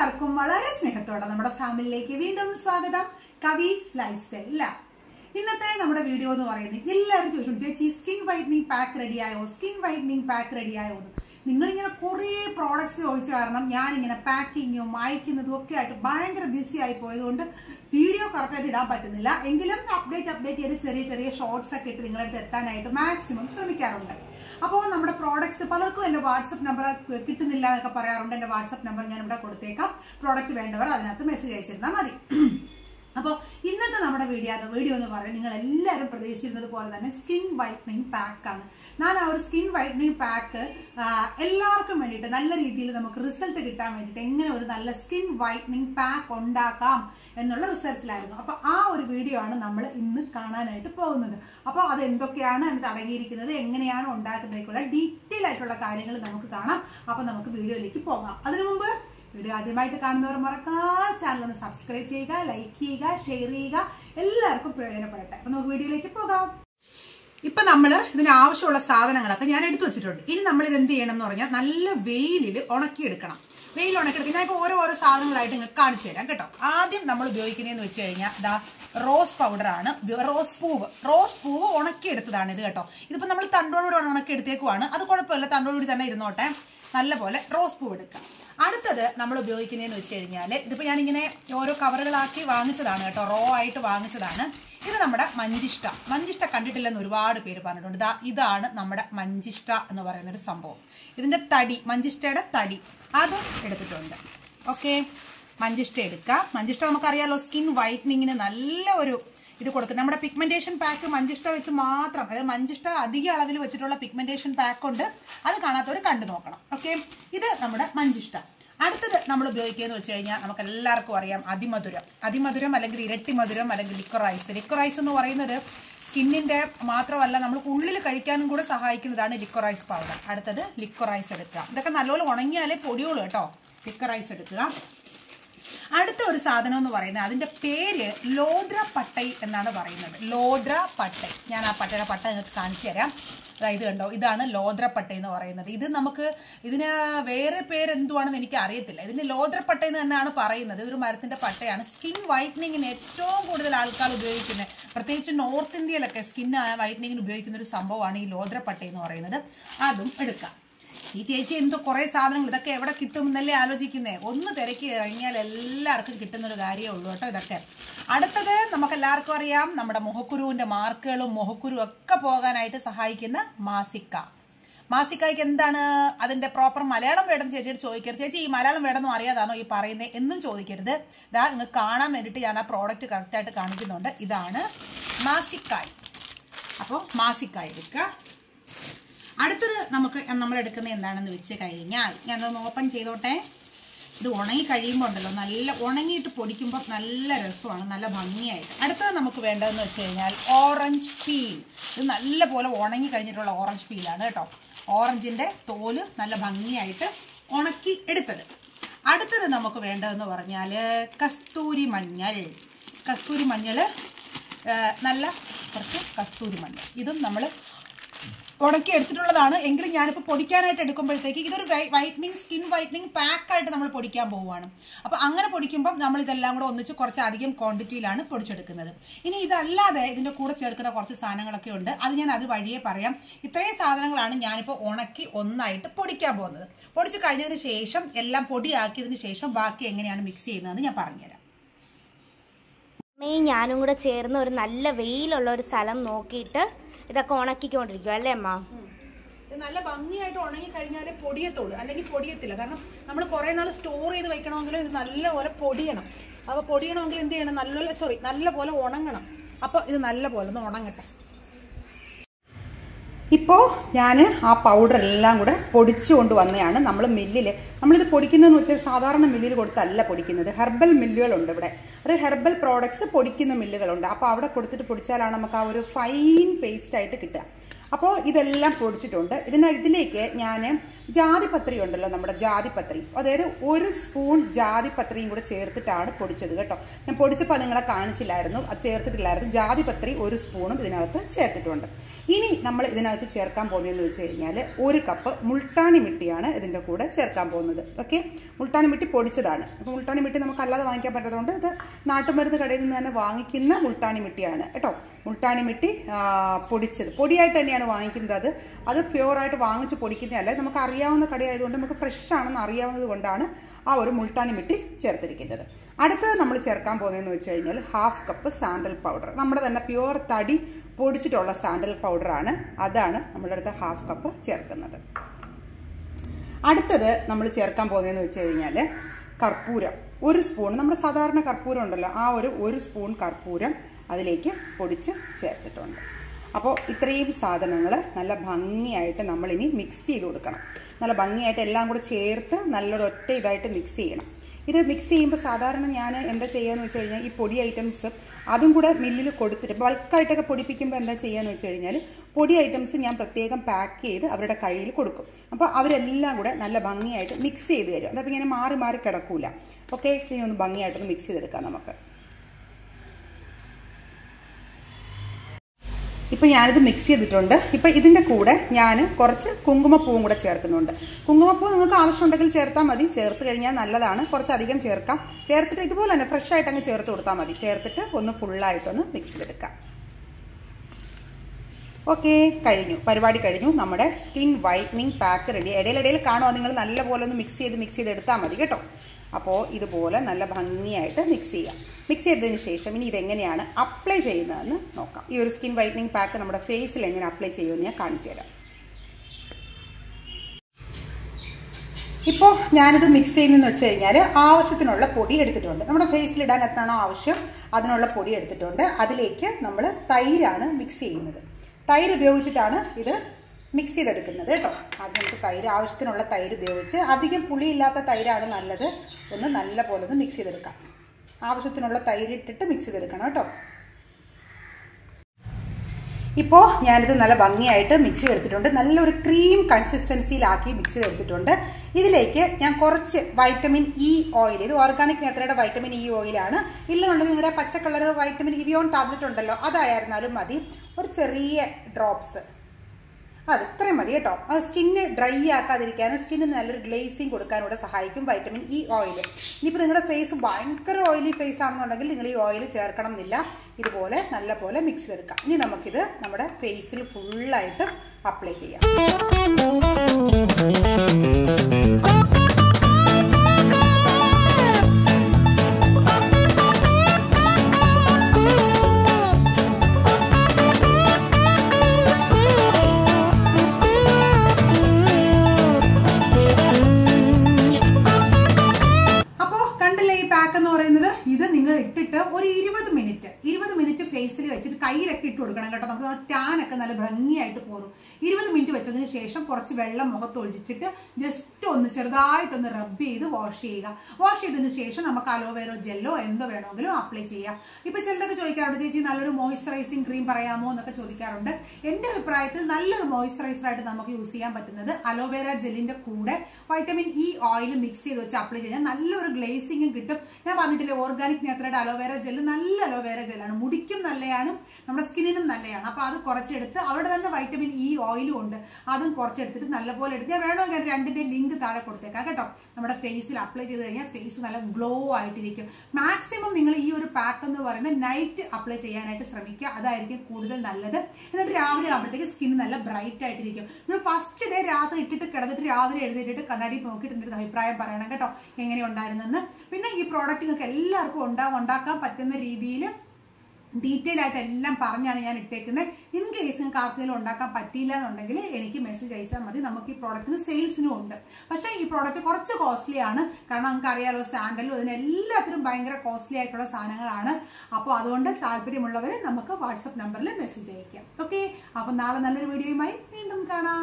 എല്ലാവർക്കും വളരെ സ്നേഹത്തോടെ നമ്മുടെ ഫാമിലിയിലേക്ക് വീണ്ടും സ്വാഗതം കവീസ് ലൈഫ് സ്റ്റൈൽ ഇല്ല ഇന്നത്തെ നമ്മുടെ വീഡിയോ എന്ന് പറയുന്നത് എല്ലാവരും ചോദിച്ചു ചേച്ചി സ്കിൻ വൈറ്റനിങ് പാക്ക് റെഡിയായോ സ്കിൻ വൈറ്റനിങ് പാക്ക് റെഡിയായോ എന്ന് നിങ്ങളിങ്ങനെ കുറേ പ്രോഡക്ട്സ് ചോദിച്ച കാരണം ഞാനിങ്ങനെ പാക്കിങ്ങും അയക്കുന്നതും ഒക്കെ ആയിട്ട് ഭയങ്കര ബിസി ആയി പോയതുകൊണ്ട് വീഡിയോ കറക്റ്റായിട്ട് ഇടാൻ പറ്റുന്നില്ല എങ്കിലും അപ്ഡേറ്റ് അപ്ഡേറ്റ് ചെയ്ത് ചെറിയ ചെറിയ ഷോർട്സ് ഒക്കെ ഇട്ട് നിങ്ങളടുത്ത് എത്താനായിട്ട് മാക്സിമം ശ്രമിക്കാറുണ്ട് അപ്പോൾ നമ്മുടെ പ്രോഡക്ട്സ് പലർക്കും എൻ്റെ വാട്സപ്പ് നമ്പർ കിട്ടുന്നില്ല എന്നൊക്കെ പറയാറുണ്ട് എൻ്റെ വാട്സപ്പ് നമ്പർ ഞാൻ ഇവിടെ കൊടുത്തേക്കാം പ്രോഡക്റ്റ് വേണ്ടവർ അതിനകത്ത് മെസ്സേജ് അയച്ചിരുന്നാൽ മതി അപ്പോൾ ഇന്നത്തെ നമ്മുടെ വീഡിയോ വീഡിയോ എന്ന് പറയുന്നത് നിങ്ങൾ എല്ലാവരും പ്രതീക്ഷിച്ചിരുന്നത് പോലെ തന്നെ സ്കിൻ വൈറ്റനിങ് പാക്കാണ് ഞാൻ ആ ഒരു സ്കിൻ വൈറ്റനിങ് പാക്ക് എല്ലാവർക്കും വേണ്ടിയിട്ട് നല്ല രീതിയിൽ നമുക്ക് റിസൾട്ട് കിട്ടാൻ വേണ്ടിയിട്ട് എങ്ങനെ ഒരു നല്ല സ്കിൻ വൈറ്റനിങ് പാക്ക് ഉണ്ടാക്കാം എന്നുള്ള റിസർച്ചിലായിരുന്നു അപ്പോൾ ആ ഒരു വീഡിയോ ആണ് നമ്മൾ ഇന്ന് കാണാനായിട്ട് പോകുന്നത് അപ്പോൾ അത് എന്തൊക്കെയാണ് അതിനകത്ത് അടങ്ങിയിരിക്കുന്നത് എങ്ങനെയാണ് ഉണ്ടാക്കുന്നതിലേക്കുള്ള ഡീറ്റെയിൽ ആയിട്ടുള്ള കാര്യങ്ങൾ നമുക്ക് കാണാം അപ്പോൾ നമുക്ക് വീഡിയോയിലേക്ക് പോകാം അതിനു മുമ്പ് വീഡിയോ ആദ്യമായിട്ട് കാണുന്നവർ മറക്കാതെ ചാനൽ ഒന്ന് സബ്സ്ക്രൈബ് ചെയ്യുക ലൈക്ക് ചെയ്യുക ഷെയർ ചെയ്യുക എല്ലാവർക്കും പ്രയോജനപ്പെടട്ടെ അപ്പൊ നമുക്ക് വീഡിയോയിലേക്ക് പോകാം ഇപ്പൊ നമ്മൾ ഇതിന് ആവശ്യമുള്ള സാധനങ്ങളൊക്കെ ഞാൻ എടുത്തു വെച്ചിട്ടുണ്ട് ഇനി നമ്മൾ ഇത് എന്ത് ചെയ്യണം എന്ന് പറഞ്ഞാൽ നല്ല വെയിലിൽ ഉണക്കിയെടുക്കണം വെയിൽ ഉണക്കിയെടുക്കും ഞാൻ ഓരോ ഓരോ സാധനങ്ങളായിട്ട് നിങ്ങൾക്ക് കാണിച്ചു തരാം കേട്ടോ ആദ്യം നമ്മൾ ഉപയോഗിക്കുന്നതെന്ന് വെച്ച് കഴിഞ്ഞാൽ ദാ റോസ് പൗഡർ ആണ് റോസ് പൂവ് റോസ് പൂവ് ഉണക്കിയെടുത്തതാണ് ഇത് കേട്ടോ ഇതിപ്പോ നമ്മൾ തണ്ടോടുകൂടി ഉണക്കിയെടുത്തേക്കുവാണ് അത് കുഴപ്പമില്ല തണ്ടോടുകൂടി തന്നെ ഇരുന്നോട്ടെ നല്ലപോലെ റോസ് പൂവ് എടുക്കാം അടുത്തത് നമ്മൾ ഉപയോഗിക്കുന്നതെന്ന് വെച്ച് കഴിഞ്ഞാൽ ഇതിപ്പോൾ ഞാനിങ്ങനെ ഓരോ കവറുകളാക്കി വാങ്ങിച്ചതാണ് കേട്ടോ റോ ആയിട്ട് വാങ്ങിച്ചതാണ് ഇത് നമ്മുടെ മഞ്ചിഷ്ട മഞ്ചിഷ്ട കണ്ടിട്ടില്ലെന്ന് ഒരുപാട് പേര് പറഞ്ഞിട്ടുണ്ട് ഇതാ ഇതാണ് നമ്മുടെ മഞ്ചിഷ്ട എന്ന് പറയുന്ന ഒരു സംഭവം ഇതിന്റെ തടി മഞ്ചിഷ്ടയുടെ തടി അതും എടുത്തിട്ടുണ്ട് ഓക്കെ മഞ്ചിഷ്ട എടുക്കാം മഞ്ചിഷ്ട നമുക്കറിയാലോ സ്കിൻ വൈറ്റനിങ്ങിന് നല്ല ഒരു ഇത് കൊടുക്കും നമ്മുടെ പിഗ്മെന്റേഷൻ പാക്ക് മഞ്ചിഷ്ട വെച്ച് മാത്രം അതായത് മഞ്ചിഷ്ട അധിക അളവിൽ വെച്ചിട്ടുള്ള പിഗ്മെന്റേഷൻ പാക്ക് ഉണ്ട് അത് കാണാത്തവർ കണ്ടു നോക്കണം ഓക്കെ ഇത് നമ്മുടെ മഞ്ചിഷ്ട അടുത്തത് നമ്മൾ ഉപയോഗിക്കുകയെന്ന് വെച്ച് കഴിഞ്ഞാൽ നമുക്ക് എല്ലാവർക്കും അറിയാം അതിമധുരം അതിമധുരം അല്ലെങ്കിൽ ഇരട്ടി മധുരം അല്ലെങ്കിൽ ലിക്വറൈസ് ലിക്വറൈസ് എന്ന് പറയുന്നത് സ്കിന്നിന്റെ മാത്രമല്ല നമ്മൾ ഉള്ളിൽ കഴിക്കാനും കൂടെ സഹായിക്കുന്നതാണ് ലിക്വറൈസ് പൗഡർ അടുത്തത് ലിക്വറൈസ് എടുക്കുക ഇതൊക്കെ നല്ലപോലെ ഉണങ്ങിയാലേ പൊടിയുള്ളൂ കേട്ടോ ലിക്വറൈസ് എടുക്കുക അടുത്ത ഒരു സാധനം എന്ന് പറയുന്നത് അതിന്റെ പേര് ലോദ്ര പട്ടൈ എന്നാണ് പറയുന്നത് ലോദ്ര പട്ടൈ ഞാൻ ആ പട്ടയുടെ പട്ട നിങ്ങൾക്ക് കാണിച്ചു തരാം അതായത് കണ്ടോ ഇതാണ് ലോദ്രപ്പട്ട എന്ന് പറയുന്നത് ഇത് നമുക്ക് ഇതിന് വേറെ പേര് എന്തുവാണെന്ന് എനിക്ക് അറിയത്തില്ല ഇതിന് ലോദ്രപ്പട്ട എന്ന് തന്നെയാണ് പറയുന്നത് ഇതൊരു മരത്തിന്റെ പട്ടയാണ് സ്കിൻ വൈറ്റനിങ്ങിന് ഏറ്റവും കൂടുതൽ ആൾക്കാർ ഉപയോഗിക്കുന്നത് പ്രത്യേകിച്ച് നോർത്ത് ഇന്ത്യയിലൊക്കെ സ്കിൻ വൈറ്റനിങ്ങിന് ഉപയോഗിക്കുന്ന ഒരു സംഭവമാണ് ഈ ലോദ്രപ്പട്ട എന്ന് പറയുന്നത് അതും എടുക്കാം ഈ ചേച്ചി എന്തോ കുറെ സാധനങ്ങൾ ഇതൊക്കെ എവിടെ കിട്ടും എന്നല്ലേ ആലോചിക്കുന്നേ ഒന്ന് തിരക്കി കഴിഞ്ഞാൽ എല്ലാവർക്കും കിട്ടുന്ന ഒരു കാര്യമേ ഉള്ളൂ കേട്ടോ ഇതൊക്കെ അടുത്തത് നമുക്ക് എല്ലാവർക്കും അറിയാം നമ്മുടെ മുഖക്കുരുവിന്റെ മാർക്കുകളും മുഖക്കുരു ഒക്കെ പോകാനായിട്ട് സഹായിക്കുന്ന മാസിക്ക മാസിക്കായ്ക്ക് എന്താണ് അതിന്റെ പ്രോപ്പർ മലയാളം വേണം ചേച്ചിയോട് ചോദിക്കരുത് ചേച്ചി ഈ മലയാളം വേണമെന്നും അറിയാതാണോ ഈ പറയുന്നത് എന്നും ചോദിക്കരുത് ഇതാ നിങ്ങൾക്ക് കാണാൻ വേണ്ടിയിട്ട് ഞാൻ ആ പ്രോഡക്റ്റ് കറക്റ്റായിട്ട് കാണിക്കുന്നുണ്ട് ഇതാണ് മാസിക്കായ് അപ്പോൾ മാസിക്കായ് എടുക്കുക അടുത്തത് നമുക്ക് നമ്മൾ എടുക്കുന്നത് എന്താണെന്ന് വെച്ച് കഴിഞ്ഞാൽ ഞാനതൊന്ന് ഓപ്പൺ ചെയ്തോട്ടെ ഇത് ഉണങ്ങി കഴിയുമ്പോൾ ഉണ്ടല്ലോ നല്ല ഉണങ്ങിയിട്ട് പൊടിക്കുമ്പോൾ നല്ല രസമാണ് നല്ല ഭംഗിയായിട്ട് അടുത്തത് നമുക്ക് വേണ്ടതെന്ന് വെച്ച് കഴിഞ്ഞാൽ ഓറഞ്ച് പീൽ ഇത് നല്ല പോലെ ഉണങ്ങി കഴിഞ്ഞിട്ടുള്ള ഓറഞ്ച് പീലാണ് കേട്ടോ ഓറഞ്ചിൻ്റെ തോല് നല്ല ഭംഗിയായിട്ട് ഉണക്കി എടുത്തത് അടുത്തത് നമുക്ക് വേണ്ടതെന്ന് പറഞ്ഞാൽ കസ്തൂരി മഞ്ഞൾ കസ്തൂരി മഞ്ഞൾ നല്ല കുറച്ച് കസ്തൂരി മഞ്ഞൾ ഇതും നമ്മൾ ഉണക്കി എടുത്തിട്ടുള്ളതാണ് എങ്കിലും ഞാനിപ്പോൾ പൊടിക്കാനായിട്ട് എടുക്കുമ്പോഴത്തേക്ക് ഇതൊരു വൈറ്റനിങ് സ്കിൻ വൈറ്റനിങ് പാക്കായിട്ട് നമ്മൾ പൊടിക്കാൻ പോവുകയാണ് അപ്പോൾ അങ്ങനെ പൊടിക്കുമ്പോൾ നമ്മൾ ഇതെല്ലാം കൂടെ ഒന്നിച്ച് കുറച്ച് അധികം ക്വാണ്ടിറ്റിയിലാണ് പൊടിച്ചെടുക്കുന്നത് ഇനി ഇതല്ലാതെ ഇതിൻ്റെ കൂടെ ചേർക്കുന്ന കുറച്ച് സാധനങ്ങളൊക്കെ ഉണ്ട് അത് ഞാൻ അത് വഴിയേ പറയാം ഇത്രയും സാധനങ്ങളാണ് ഞാനിപ്പോൾ ഉണക്കി ഒന്നായിട്ട് പൊടിക്കാൻ പോകുന്നത് പൊടിച്ച് കഴിഞ്ഞതിന് ശേഷം എല്ലാം പൊടിയാക്കിയതിന് ശേഷം ബാക്കി എങ്ങനെയാണ് മിക്സ് ചെയ്യുന്നതെന്ന് ഞാൻ പറഞ്ഞുതരാം അമ്മയും ഞാനും കൂടെ ചേർന്ന് ഒരു നല്ല വെയിലുള്ള ഒരു സ്ഥലം നോക്കിയിട്ട് ഇതൊക്കെ ഉണക്കിക്കൊണ്ടിരിക്കും അല്ലേ അമ്മ ഇത് നല്ല ഭംഗിയായിട്ട് ഉണങ്ങി കഴിഞ്ഞാലേ പൊടിയത്തുള്ളൂ അല്ലെങ്കിൽ പൊടിയത്തില്ല കാരണം നമ്മൾ കുറേ നാൾ സ്റ്റോർ ചെയ്ത് വെക്കണമെങ്കിൽ ഇത് നല്ലപോലെ പൊടിയണം അപ്പോൾ പൊടിയണമെങ്കിൽ എന്ത് ചെയ്യണം നല്ല സോറി നല്ല പോലെ ഉണങ്ങണം അപ്പോൾ ഇത് നല്ല പോലെ ഒന്ന് ഉണങ്ങട്ടെ ഇപ്പോൾ ഞാൻ ആ പൗഡർ എല്ലാം കൂടെ പൊടിച്ചു കൊണ്ട് വന്നതാണ് നമ്മൾ മില്ലിൽ നമ്മളിത് പൊടിക്കുന്നതെന്ന് വെച്ചാൽ സാധാരണ മില്ലിൽ കൊടുത്തല്ല പൊടിക്കുന്നത് ഹെർബൽ മില്ലുകളുണ്ട് ഇവിടെ ഒരു ഹെർബൽ പ്രോഡക്ട്സ് പൊടിക്കുന്ന മില്ലുകളുണ്ട് അപ്പോൾ അവിടെ കൊടുത്തിട്ട് പൊടിച്ചാലാണ് നമുക്ക് ആ ഒരു ഫൈൻ പേസ്റ്റ് ആയിട്ട് കിട്ടുക അപ്പോൾ ഇതെല്ലാം പൊടിച്ചിട്ടുണ്ട് ഇതിന് ഇതിലേക്ക് ഞാൻ ജാതിപത്രി ഉണ്ടല്ലോ നമ്മുടെ ജാതിപത്രി അതായത് ഒരു സ്പൂൺ ജാതിപത്രിയും കൂടെ ചേർത്തിട്ടാണ് പൊടിച്ചത് കേട്ടോ ഞാൻ പൊടിച്ചപ്പോൾ നിങ്ങളെ കാണിച്ചില്ലായിരുന്നു അത് ചേർത്തിട്ടില്ലായിരുന്നു ജാതിപത്രി ഒരു സ്പൂണും ഇതിനകത്ത് ചേർത്തിട്ടുണ്ട് ഇനി നമ്മൾ ഇതിനകത്ത് ചേർക്കാൻ പോകുന്നതെന്ന് വെച്ച് കഴിഞ്ഞാൽ ഒരു കപ്പ് മുൾട്ടാണി മിട്ടിയാണ് ഇതിൻ്റെ കൂടെ ചേർക്കാൻ പോകുന്നത് ഓക്കെ മുൾട്ടാണി മിട്ടി പൊടിച്ചതാണ് അപ്പോൾ മുൾട്ടാണി മിട്ടി നമുക്ക് അല്ലാതെ വാങ്ങിക്കാൻ പറ്റാത്തതുകൊണ്ട് ഇത് നാട്ടുമരുന്ന് കടയിൽ നിന്ന് തന്നെ വാങ്ങിക്കുന്ന മുൾട്ടാണി മിട്ടിയാണ് കേട്ടോ മുൾട്ടാണി മിട്ടി ആ, പൊടിച്ചത് പൊടിയായിട്ട് തന്നെയാണ് വാങ്ങിക്കുന്നത് അത് അത് പ്യുവറായിട്ട് വാങ്ങിച്ച് പൊടിക്കുന്നതല്ല നമുക്ക് അറിയാവുന്ന കടയായതുകൊണ്ട് നമുക്ക് ഫ്രഷ് ആണെന്ന് അറിയാവുന്നത് കൊണ്ടാണ് ആ ഒരു മുൾട്ടാണി മിട്ടി ചേർത്തിരിക്കുന്നത് അടുത്തത് നമ്മൾ ചേർക്കാൻ പോകുന്നതെന്ന് വെച്ച് കഴിഞ്ഞാൽ ഹാഫ് കപ്പ് സാൻഡൽ പൗഡർ നമ്മുടെ തന്നെ പ്യുവർ തടി പൊടിച്ചിട്ടുള്ള സാൻഡൽ പൗഡറാണ് അതാണ് നമ്മുടെ അടുത്ത് ഹാഫ് കപ്പ് ചേർക്കുന്നത് അടുത്തത് നമ്മൾ ചേർക്കാൻ പോകുന്നതെന്ന് വെച്ച് കഴിഞ്ഞാൽ കർപ്പൂരം ഒരു സ്പൂൺ നമ്മുടെ സാധാരണ കർപ്പൂരം ഉണ്ടല്ലോ ആ ഒരു ഒരു സ്പൂൺ കർപ്പൂരം അതിലേക്ക് പൊടിച്ച് ചേർത്തിട്ടുണ്ട് അപ്പോൾ ഇത്രയും സാധനങ്ങൾ നല്ല ഭംഗിയായിട്ട് നമ്മളിനി മിക്സ് ചെയ്ത് കൊടുക്കണം നല്ല ഭംഗിയായിട്ട് എല്ലാം കൂടെ ചേർത്ത് നല്ലൊരു ഒറ്റ ഇതായിട്ട് മിക്സ് ചെയ്യണം ഇത് മിക്സ് ചെയ്യുമ്പോൾ സാധാരണ ഞാൻ എന്താ ചെയ്യുകയെന്ന് വെച്ച് കഴിഞ്ഞാൽ ഈ പൊടി ഐറ്റംസ് അതും കൂടെ മില്ലിൽ കൊടുത്തിട്ട് ബൾക്കായിട്ടൊക്കെ പൊടിപ്പിക്കുമ്പോൾ എന്താ ചെയ്യുകയെന്ന് വെച്ച് കഴിഞ്ഞാൽ പൊടി ഐറ്റംസ് ഞാൻ പ്രത്യേകം പാക്ക് ചെയ്ത് അവരുടെ കയ്യിൽ കൊടുക്കും അപ്പോൾ അവരെല്ലാം കൂടെ നല്ല ഭംഗിയായിട്ട് മിക്സ് ചെയ്ത് തരും അതപ്പോൾ ഇങ്ങനെ മാറി മാറി കിടക്കൂല ഓക്കെ ഇനി ഒന്ന് ഭംഗിയായിട്ടൊന്ന് മിക്സ് ചെയ്തെടുക്കാം നമുക്ക് ഇപ്പം ഞാനിത് മിക്സ് ചെയ്തിട്ടുണ്ട് ഇപ്പം ഇതിൻ്റെ കൂടെ ഞാൻ കുറച്ച് കുങ്കുമപ്പൂവും കൂടെ ചേർക്കുന്നുണ്ട് കുങ്കുമപ്പൂ നിങ്ങൾക്ക് ആവശ്യമുണ്ടെങ്കിൽ ചേർത്താൽ മതി ചേർത്ത് കഴിഞ്ഞാൽ നല്ലതാണ് കുറച്ചധികം ചേർക്കാം ചേർത്തിട്ട് ഇതുപോലെ തന്നെ ഫ്രഷ് ആയിട്ട് അങ്ങ് ചേർത്ത് കൊടുത്താൽ മതി ചേർത്തിട്ട് ഒന്ന് ഫുള്ളായിട്ടൊന്ന് മിക്സ് ചെയ്തെടുക്കാം ഓക്കെ കഴിഞ്ഞു പരിപാടി കഴിഞ്ഞു നമ്മുടെ സ്കിൻ വൈറ്റനിങ് പാക്ക് റെഡി ഇടയിലിടയിൽ കാണുമോ നിങ്ങൾ നല്ലപോലെ ഒന്ന് മിക്സ് ചെയ്ത് മിക്സ് ചെയ്ത് എടുത്താൽ മതി കേട്ടോ അപ്പോൾ ഇതുപോലെ നല്ല ഭംഗിയായിട്ട് മിക്സ് ചെയ്യാം മിക്സ് ചെയ്തതിന് ശേഷം ഇനി ഇതെങ്ങനെയാണ് അപ്ലൈ ചെയ്യുന്നതെന്ന് നോക്കാം ഈ ഒരു സ്കിൻ വൈറ്റനിങ് പാക്ക് നമ്മുടെ ഫേസിൽ എങ്ങനെ അപ്ലൈ ചെയ്യുമെന്ന് ഞാൻ കാണിച്ചു തരാം ഇപ്പോൾ ഞാനിത് മിക്സ് ചെയ്യുന്നതെന്ന് വെച്ച് കഴിഞ്ഞാൽ ആവശ്യത്തിനുള്ള പൊടി എടുത്തിട്ടുണ്ട് നമ്മുടെ ഫേസിൽ ഇടാൻ എത്രയാണോ ആവശ്യം അതിനുള്ള പൊടി എടുത്തിട്ടുണ്ട് അതിലേക്ക് നമ്മൾ തൈരാണ് മിക്സ് ചെയ്യുന്നത് തൈര് ഉപയോഗിച്ചിട്ടാണ് ഇത് മിക്സ് ചെയ്തെടുക്കുന്നത് കേട്ടോ ആദ്യം നമുക്ക് തൈര് ആവശ്യത്തിനുള്ള തൈര് ഉപയോഗിച്ച് അധികം പുളിയില്ലാത്ത തൈരാണ് നല്ലത് ഒന്ന് നല്ല പോലെ ഒന്ന് മിക്സ് ചെയ്തെടുക്കാം ആവശ്യത്തിനുള്ള തൈര് ഇട്ടിട്ട് മിക്സ് ചെയ്തെടുക്കണം കേട്ടോ ഇപ്പോൾ ഞാനിത് നല്ല ഭംഗിയായിട്ട് മിക്സ് ചെയ്തെടുത്തിട്ടുണ്ട് നല്ലൊരു ക്രീം കൺസിസ്റ്റൻസിയിലാക്കി മിക്സ് ചെയ്തെടുത്തിട്ടുണ്ട് ഇതിലേക്ക് ഞാൻ കുറച്ച് വൈറ്റമിൻ ഇ ഓയിൽ ഇത് ഓർഗാനിക് നേത്രയുടെ വൈറ്റമിൻ ഇ ഓയിലാണ് ഇല്ലെന്നുണ്ടെങ്കിൽ നിങ്ങളുടെ പച്ച കളർ വൈറ്റമിൻ ഇവിയോൺ ടാബ്ലറ്റ് ഉണ്ടല്ലോ അതായിരുന്നാലും മതി ഒരു ചെറിയ ഡ്രോപ്സ് അത് ഇത്രയും മതി കേട്ടോ അത് സ്കിന്ന് ഡ്രൈ ആക്കാതിരിക്കാനും സ്കിന്നിന് നല്ലൊരു ഗ്ലേസിങ് കൊടുക്കാനൂടെ സഹായിക്കും വൈറ്റമിൻ ഇ ഓയിൽ ഇനിയിപ്പോൾ നിങ്ങളുടെ ഫേസ് ഭയങ്കര ഓയിലി ഫേസ് ആണെന്നുണ്ടെങ്കിൽ നിങ്ങൾ ഈ ഓയിൽ ചേർക്കണം എന്നില്ല ഇതുപോലെ നല്ല പോലെ മിക്സ് ചെയ്തെടുക്കാം ഇനി നമുക്കിത് നമ്മുടെ ഫേസിൽ ഫുള്ളായിട്ട് അപ്ലൈ ചെയ്യാം അപ്പോൾ കണ്ടില്ലേ ഈ പാക്ക് എന്ന് പറയുന്നത് ഇത് നിങ്ങൾ ഇട്ടിട്ട് ഒരു ഇരുപത് മിനിറ്റ് ഇരുപത് മിനിറ്റ് ഫേസിൽ വെച്ചിട്ട് കയ്യിലൊക്കെ ഇട്ട് കൊടുക്കണം കേട്ടോ നമുക്ക് ടാൻ ഒക്കെ നല്ല ഭംഗിയായിട്ട് പോരും ഇരുപത് മിനിറ്റ് വെച്ചതിന് ശേഷം കുറച്ച് വെള്ളം മുഖത്ത് ഒഴിച്ചിട്ട് ജസ്റ്റ് ഒന്ന് ചെറുതായിട്ടൊന്ന് റബ്ബ് ചെയ്ത് വാഷ് ചെയ്യുക വാഷ് ചെയ്തതിന് ശേഷം നമുക്ക് അലോവേറോ ജെല്ലോ എന്തോ വേണമെങ്കിലും അപ്ലൈ ചെയ്യാം ഇപ്പൊ ചിലരൊക്കെ ചോദിക്കാറുണ്ട് ചേച്ചി നല്ലൊരു മോയ്സ്ചറൈസിങ് ക്രീം പറയാമോ എന്നൊക്കെ ചോദിക്കാറുണ്ട് എന്റെ അഭിപ്രായത്തിൽ നല്ലൊരു മോയ്സ്ചറൈസർ ആയിട്ട് നമുക്ക് യൂസ് ചെയ്യാൻ പറ്റുന്നത് അലോവേറ ജെല്ലിന്റെ കൂടെ വൈറ്റമിൻ ഇ ഓയിൽ മിക്സ് ചെയ്ത് വെച്ച് അപ്ലൈ ചെയ്യാൻ നല്ലൊരു ഗ്ലേസിങ്ങും കിട്ടും ഞാൻ പറഞ്ഞിട്ടില്ലേ ഓർഗാനിക് നേത്രയുടെ അലോവേറ ജെല്ല് നല്ല അലോവേറ ജെല്ലാണ് മുടിക്കും നല്ലതാണ് നമ്മുടെ സ്കിന്നിനും നല്ലതാണ് അപ്പൊ അത് കുറച്ചെടുത്ത് അവിടെ തന്നെ വൈറ്റമിൻ ഇ ഓയിലും ഉണ്ട് അതും കുറച്ചെടുത്തിട്ട് നല്ലപോലെ എടുത്ത് ഞാൻ വേണമെങ്കിൽ അതിന്റെ രണ്ടിന്റെയും ലിങ്ക് താഴെ കൊടുത്തേക്കാം കേട്ടോ നമ്മുടെ ഫേസിൽ അപ്ലൈ ചെയ്ത് കഴിഞ്ഞാൽ ഫേസ് നല്ല ഗ്ലോ ആയിട്ടിരിക്കും മാക്സിമം നിങ്ങൾ ഈ ഒരു പാക്ക് എന്ന് പറയുന്നത് നൈറ്റ് അപ്ലൈ ചെയ്യാനായിട്ട് ശ്രമിക്കുക അതായിരിക്കും കൂടുതൽ നല്ലത് എന്നിട്ട് രാവിലെ ആകുമ്പോഴത്തേക്ക് സ്കിൻ നല്ല ബ്രൈറ്റ് ആയിട്ടിരിക്കും നിങ്ങൾ ഫസ്റ്റ് ഡേ രാത്രി ഇട്ടിട്ട് കിടന്നിട്ട് രാവിലെ എഴുന്നേറ്റിട്ട് കണ്ണാടി നോക്കിയിട്ട് എൻ്റെ ഒരു അഭിപ്രായം പറയണം കേട്ടോ എങ്ങനെ ഉണ്ടായിരുന്നെന്ന് പിന്നെ ഈ പ്രോഡക്റ്റ് നിങ്ങൾക്ക് എല്ലാവർക്കും ഉണ്ടാ ഉണ്ടാക്കാൻ പറ്റുന്ന രീതിയിൽ ഡീറ്റെയിൽ ആയിട്ട് എല്ലാം പറഞ്ഞാണ് ഞാൻ ഇട്ടേക്കുന്നത് ഇൻ കേസ് നിങ്ങൾക്ക് ആർക്കെങ്കിലും ഉണ്ടാക്കാൻ പറ്റിയില്ല എന്നുണ്ടെങ്കിൽ എനിക്ക് മെസ്സേജ് അയച്ചാൽ മതി നമുക്ക് ഈ പ്രോഡക്റ്റിന് സെയിൽസിനും ഉണ്ട് പക്ഷേ ഈ പ്രോഡക്റ്റ് കുറച്ച് കോസ്റ്റ്ലി ആണ് കാരണം നമുക്ക് അറിയാലോ സാൻഡലും ഇതിന് എല്ലാത്തിനും ഭയങ്കര കോസ്റ്റ്ലി ആയിട്ടുള്ള സാധനങ്ങളാണ് അപ്പോൾ അതുകൊണ്ട് താല്പര്യമുള്ളവർ നമുക്ക് വാട്സപ്പ് നമ്പറിൽ മെസ്സേജ് അയക്കാം ഓക്കെ അപ്പോൾ നാളെ നല്ലൊരു വീഡിയോയുമായി വീണ്ടും കാണാം